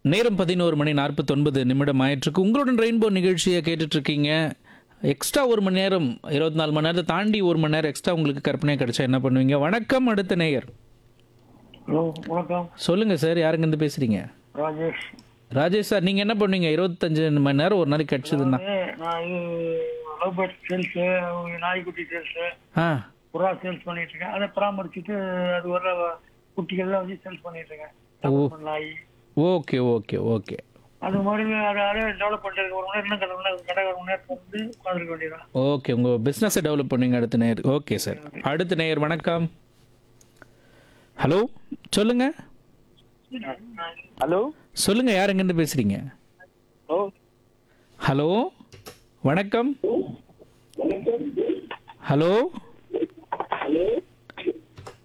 நேரம் பதினோரு மணி நாற்பத்தொன்பது நிமிடம் ஆயிட்டிருக்கு உங்களுடன் ரெயின்போ நிகழ்ச்சியை கேட்டுட்டு இருக்கீங்க எக்ஸ்ட்ரா ஒரு மணி நேரம் இருபத்தி நாலு மணி நேரத்தை தாண்டி ஒரு மணி நேரம் எக்ஸ்ட்ரா உங்களுக்கு கற்பனை கிடைச்சா என்ன பண்ணுவீங்க வணக்கம் அடுத்த நேயர் ஹலோ வணக்கம் சொல்லுங்க சார் யாருங்க இருந்து பேசுறீங்க ராஜேஷ் ராஜேஷ் சார் நீங்க என்ன பண்ணுவீங்க இருபத்தஞ்சு மணி நேரம் ஒரு நாளைக்கு கிடைச்சதுன்னா அதாவது நான் இது லவ் பேர்ட் சேல்ஸு நாய்க்குட்டி சேல்ஸு ஆ புறா சேல்ஸ் பண்ணிட்டு இருக்கேன் அதை பராமரிச்சுட்டு அது வர்ற குட்டிகள்லாம் வச்சு சேல்ஸ் பண்ணிட்டு இருக்கேன் தமிழ் நாய் ஓகே ஓகே ஓகே அது மாதிரி அதை அதை டெவலப் பண்ணிட்டு ஒரு மணி நேரம் கடை மணி கடை ஒரு மணி நேரத்தில் வந்து உட்காந்துருக்க வேண்டியதான் ஓகே உங்கள் பிஸ்னஸை டெவலப் பண்ணுங்க அடுத்த நேயர் ஓகே சார் அடுத்த நேயர் வணக்கம் ஹலோ சொல்லுங்க ஹலோ சொல்லுங்க யார் எங்கேருந்து பேசுறீங்க ஓ ஹலோ வணக்கம் ஹலோ